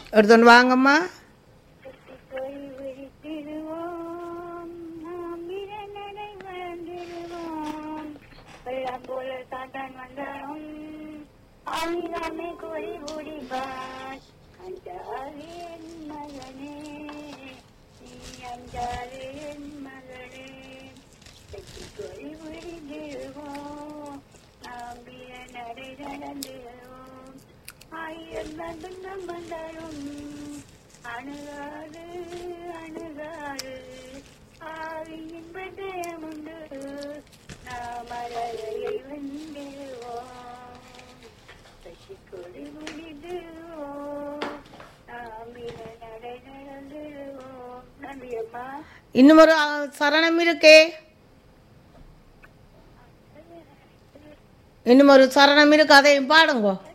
எடுத்துன்னு வாங்கம்மா கை விழித்திடுவோம் நாம் இரணரை வாழ்ந்திடுவோம் வெள்ளம் போல சாத்தான் வந்தாலும் ஆமிதாமே கோரி ஓடிப்பார் அஞ்சாது என் மகனே நீ அஞ்சாது என் மகனே வெற்றி கோரி விழித்திடுவோம் நாம் இரணரை நடந்திடுவோம் ஆயிரம் துன்பம் வந்தாலும் அணுகாது அணுகாது ஆவியின் பட்டயம் உண்டு நாம் அழகையை வென்றிடுவோம் சசி கொடி முடிடுவோம் நாம் இன நடை நடந்துடுவோம் நன்றி அம்மா இன்னும் ஒரு அஹ், சரணம் இருக்கே இன்னும் ஒரு சரணம் இருக்கு அதையும் பாடுங்கோ